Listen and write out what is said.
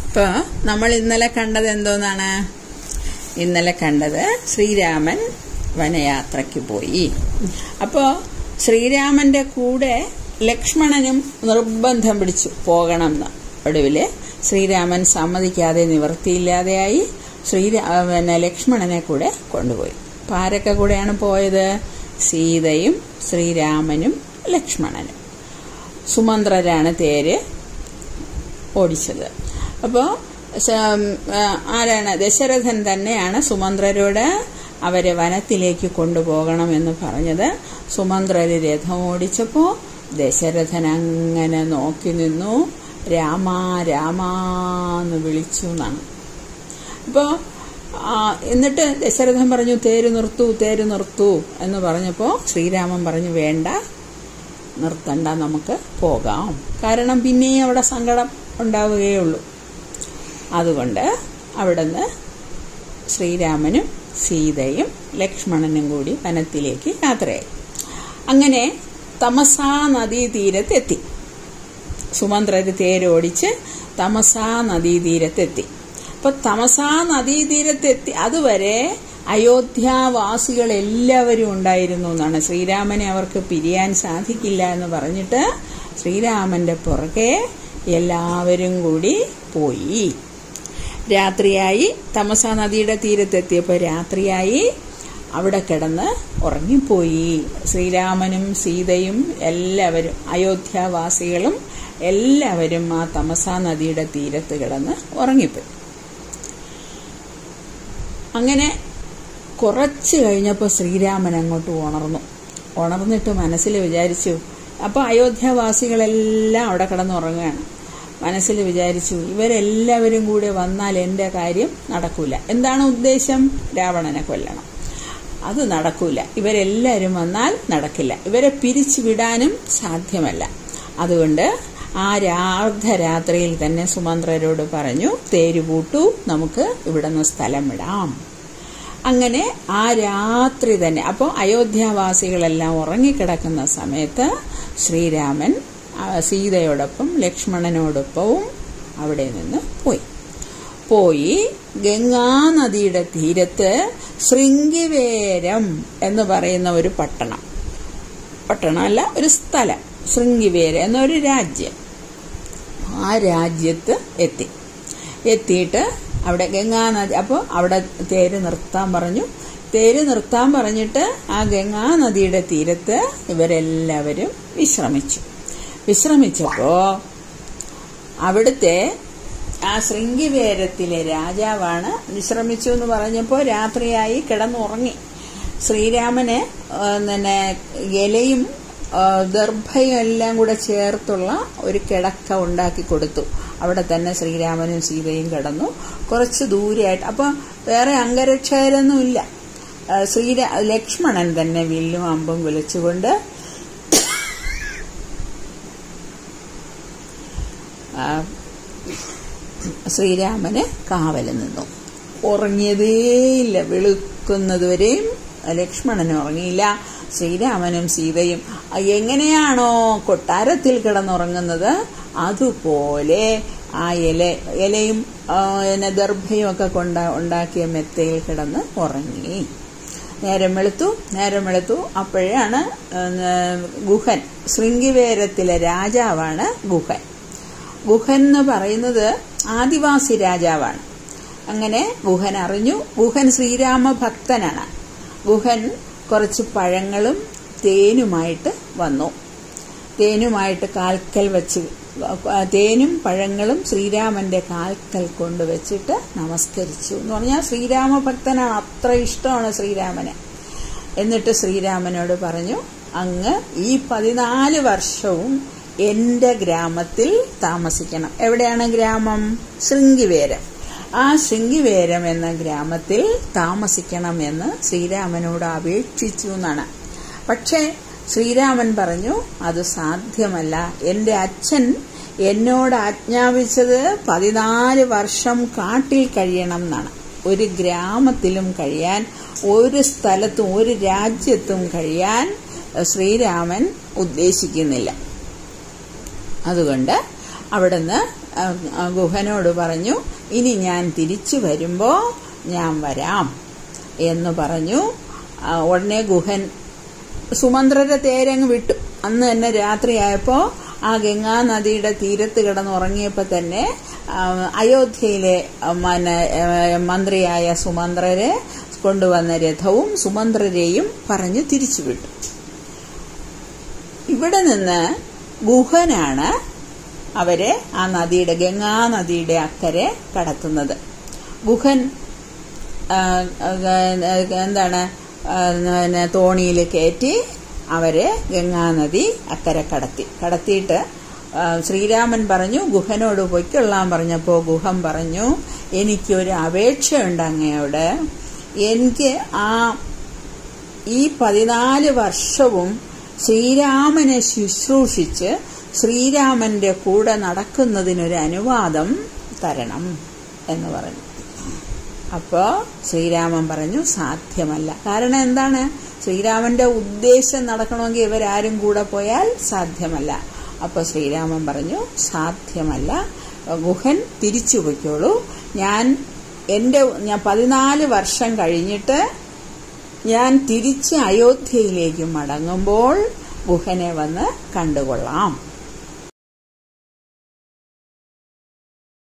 ഇപ്പൊ നമ്മൾ ഇന്നലെ കണ്ടത് എന്തോന്നാണ് ഇന്നലെ കണ്ടത് ശ്രീരാമൻ വനയാത്രയ്ക്ക് പോയി അപ്പോ ശ്രീരാമന്റെ കൂടെ ലക്ഷ്മണനും നിർബന്ധം പിടിച്ചു പോകണം എന്ന് ഒടുവില് ശ്രീരാമൻ സമ്മതിക്കാതെ നിവൃത്തിയില്ലാതെയായി ശ്രീരാ പിന്നെ ലക്ഷ്മണനെ കൂടെ കൊണ്ടുപോയി അപ്പൊ ആരൊക്കെ കൂടെയാണ് പോയത് സീതയും ശ്രീരാമനും ലക്ഷ്മണനും സുമന്ത്രരാണ് തേര് ഓടിച്ചത് അപ്പോൾ ആരാണ് ദശരഥൻ തന്നെയാണ് സുമന്ത്രരോട് അവരെ വനത്തിലേക്ക് കൊണ്ടുപോകണമെന്ന് പറഞ്ഞത് സുമന്ത്രര് രഥം ഓടിച്ചപ്പോൾ ദശരഥൻ അങ്ങനെ നോക്കി നിന്നു രാമ രാമാന്ന് വിളിച്ചു എന്നാണ് അപ്പോൾ എന്നിട്ട് ദശരഥൻ പറഞ്ഞു തേര് നിർത്തൂ തേര് നിർത്തൂ എന്ന് പറഞ്ഞപ്പോൾ ശ്രീരാമൻ പറഞ്ഞു വേണ്ട നിർത്തണ്ട നമുക്ക് പോകാം കാരണം പിന്നെയും അവിടെ സങ്കടം ഉണ്ടാവുകയുള്ളൂ അതുകൊണ്ട് അവിടുന്ന് ശ്രീരാമനും സീതയും ലക്ഷ്മണനും കൂടി വനത്തിലേക്ക് യാത്രയായി അങ്ങനെ തമസാ നദീതീരത്തെത്തി സുമന്ത്രര് തേരോടിച്ച് തമസാ നദീതീരത്തെത്തി അപ്പൊ തമസാ നദീതീരത്തെത്തി അതുവരെ അയോധ്യാവാസികൾ എല്ലാവരും ഉണ്ടായിരുന്നു എന്നാണ് ശ്രീരാമനെ അവർക്ക് പിരിയാൻ സാധിക്കില്ല എന്ന് പറഞ്ഞിട്ട് ശ്രീരാമന്റെ പുറകെ എല്ലാവരും കൂടി പോയി രാത്രിയായി തമസാ നദിയുടെ തീരത്തെത്തിയപ്പോൾ രാത്രിയായി അവിടെ കിടന്ന് ഉറങ്ങിപ്പോയി ശ്രീരാമനും സീതയും എല്ലാവരും അയോധ്യാവാസികളും എല്ലാവരും ആ തമസാ നദിയുടെ തീരത്ത് കിടന്ന് ഉറങ്ങിപ്പോയി അങ്ങനെ കുറച്ച് കഴിഞ്ഞപ്പോൾ ശ്രീരാമൻ അങ്ങോട്ട് ഉണർന്നു ഉണർന്നിട്ട് മനസ്സിൽ വിചാരിച്ചു അപ്പോൾ അയോധ്യാവാസികളെല്ലാം അവിടെ കിടന്നുറങ്ങുകയാണ് മനസ്സിൽ വിചാരിച്ചു ഇവരെല്ലാവരും കൂടെ വന്നാൽ എൻ്റെ കാര്യം നടക്കൂല എന്താണ് ഉദ്ദേശം രാവണനെ കൊല്ലണം അത് നടക്കൂല ഇവരെല്ലാവരും വന്നാൽ നടക്കില്ല ഇവരെ പിരിച്ചു വിടാനും സാധ്യമല്ല അതുകൊണ്ട് ആ രാർദ്ധരാത്രിയിൽ തന്നെ സുമന്ത്രരോട് പറഞ്ഞു തേരുപൂട്ടു നമുക്ക് ഇവിടുന്ന് സ്ഥലം വിടാം അങ്ങനെ ആ രാത്രി തന്നെ അപ്പോൾ അയോധ്യാവാസികളെല്ലാം ഉറങ്ങിക്കിടക്കുന്ന സമയത്ത് ശ്രീരാമൻ സീതയോടൊപ്പം ലക്ഷ്മണനോടൊപ്പവും അവിടെ നിന്ന് പോയി പോയി ഗംഗാനദിയുടെ തീരത്ത് ശൃംഗിവേരം എന്ന് പറയുന്ന ഒരു പട്ടണം പട്ടണമല്ല ഒരു സ്ഥലം ശൃംഗിവേര എന്നൊരു രാജ്യം ആ രാജ്യത്ത് എത്തി എത്തിയിട്ട് അവിടെ ഗംഗാനദി അപ്പോൾ അവിടെ തേര് നിർത്താൻ പറഞ്ഞു തേര് നിർത്താൻ പറഞ്ഞിട്ട് ആ ഗംഗാനദിയുടെ തീരത്ത് ഇവരെല്ലാവരും വിശ്രമിച്ചു വിശ്രമിച്ചപ്പോ അവിടുത്തെ ആ ശൃംഗിവേരത്തിലെ രാജാവാണ് വിശ്രമിച്ചു എന്ന് പറഞ്ഞപ്പോൾ രാത്രിയായി കിടന്നുറങ്ങി ശ്രീരാമന് പിന്നെ ഇലയും ദർഭയും എല്ലാം കൂടെ ചേർത്തുള്ള ഒരു കിടക്ക ഉണ്ടാക്കി കൊടുത്തു അവിടെ തന്നെ ശ്രീരാമനും സീതയും കിടന്നു കുറച്ച് ദൂരെയായിട്ട് അപ്പൊ വേറെ അംഗരക്ഷകരൊന്നുമില്ല ശ്രീരാ ലക്ഷ്മണൻ തന്നെ വില്ലും അമ്പും വിളിച്ചുകൊണ്ട് ശ്രീരാമന് കാവല് നിന്നു ഉറങ്ങിയതേയില്ല വെളുക്കുന്നതുവരെയും ലക്ഷ്മണൻ ഉറങ്ങിയില്ല ശ്രീരാമനും സീതയും എങ്ങനെയാണോ കൊട്ടാരത്തിൽ കിടന്നുറങ്ങുന്നത് അതുപോലെ ആ ഇല ഇലയും പിന്നെ ദർഭയും ഒക്കെ കൊണ്ട ഉണ്ടാക്കിയ മെത്തയിൽ കിടന്ന് ഉറങ്ങി നേരം വെളുത്തു നേരം വെളുത്തു അപ്പോഴാണ് ഗുഹൻ ശൃംഗിവേരത്തിലെ രാജാവാണ് ഗുഹൻ ഗുഹൻ എന്ന് പറയുന്നത് ആദിവാസി രാജാവാണ് അങ്ങനെ ഗുഹൻ അറിഞ്ഞു ഗുഹൻ ശ്രീരാമ ഭക്തനാണ് ഗുഹൻ കുറച്ച് പഴങ്ങളും തേനുമായിട്ട് വന്നു തേനുമായിട്ട് കാൽക്കൽ വെച്ച് തേനും പഴങ്ങളും ശ്രീരാമന്റെ കാൽക്കൽ കൊണ്ടുവച്ചിട്ട് നമസ്കരിച്ചു എന്ന് പറഞ്ഞാൽ ശ്രീരാമ ഭക്തനാണ് അത്ര ഇഷ്ടമാണ് ശ്രീരാമന് എന്നിട്ട് ശ്രീരാമനോട് പറഞ്ഞു അങ്ങ് ഈ പതിനാല് വർഷവും എന്റെ ഗ്രാമത്തിൽ താമസിക്കണം എവിടെയാണ് ഗ്രാമം ശൃംഗിവേരം ആ ശൃംഗിവേരം എന്ന ഗ്രാമത്തിൽ താമസിക്കണമെന്ന് ശ്രീരാമനോട് അപേക്ഷിച്ചു എന്നാണ് പക്ഷേ ശ്രീരാമൻ പറഞ്ഞു അത് സാധ്യമല്ല എന്റെ അച്ഛൻ എന്നോട് ആജ്ഞാപിച്ചത് പതിനാല് വർഷം കാട്ടിൽ കഴിയണം എന്നാണ് ഒരു ഗ്രാമത്തിലും കഴിയാൻ ഒരു സ്ഥലത്തും ഒരു രാജ്യത്തും കഴിയാൻ ശ്രീരാമൻ ഉദ്ദേശിക്കുന്നില്ല അതുകൊണ്ട് അവിടുന്ന് ആ, ആ, ഗുഹനോട് പറഞ്ഞു ഇനി ഞാൻ തിരിച്ചു വരുമ്പോ ഞാൻ വരാം എന്ന് പറഞ്ഞു ആ, ഉടനെ ഗുഹൻ സുമന്ത്രരെ തേരങ്ങ് വിട്ടു അന്ന് തന്നെ രാത്രിയായപ്പോ ആ ഗംഗാ നദിയുടെ തീരത്ത് കിടന്നുറങ്ങിയപ്പോ തന്നെ ആ, അയോധ്യയിലെ ആ, മന ആ, മന്ത്രിയായ സുമന്ത്രരെ കൊണ്ടുവന്ന രഥവും സുമന്ത്രരെയും പറഞ്ഞു തിരിച്ചുവിട്ടു ഇവിടെ നിന്ന് ഗുഹനാണ് അവരെ ആ നദിയുടെ ഗംഗാ നദിയുടെ അക്കരെ കടത്തുന്നത് ഗുഹൻ ആ, ആ, എന്താണ് പിന്നെ തോണിയിൽ കയറ്റി അവരെ ഗംഗാനദി അക്കരെ കടത്തി കടത്തിയിട്ട് ആ, ശ്രീരാമൻ പറഞ്ഞു ഗുഹനോട് പൊയ്ക്കൊള്ളാൻ പറഞ്ഞപ്പോൾ ഗുഹൻ പറഞ്ഞു എനിക്കൊരു അപേക്ഷയുണ്ട് അങ്ങയോട് എനിക്ക് ആ ഈ പതിനാല് വർഷവും ശ്രീരാമനെ ശുശ്രൂഷിച്ച് ശ്രീരാമന്റെ കൂടെ നടക്കുന്നതിനൊരു അനുവാദം തരണം എന്ന് പറഞ്ഞു അപ്പോ ശ്രീരാമൻ പറഞ്ഞു സാധ്യമല്ല കാരണം എന്താണ് ശ്രീരാമന്റെ ഉദ്ദേശം നടക്കണമെങ്കിൽ ഇവരാരും കൂടെ പോയാൽ സാധ്യമല്ല അപ്പൊ ശ്രീരാമൻ പറഞ്ഞു സാധ്യമല്ല ഗുഹൻ തിരിച്ചു പൊയ്ക്കോളൂ ഞാൻ എന്റെ ഞാൻ പതിനാല് വർഷം കഴിഞ്ഞിട്ട് ഞാൻ തിരിച്ച് അയോധ്യയിലേക്ക് മടങ്ങുമ്പോൾ ഗുഹനെ വന്ന് കണ്ടുകൊള്ളാം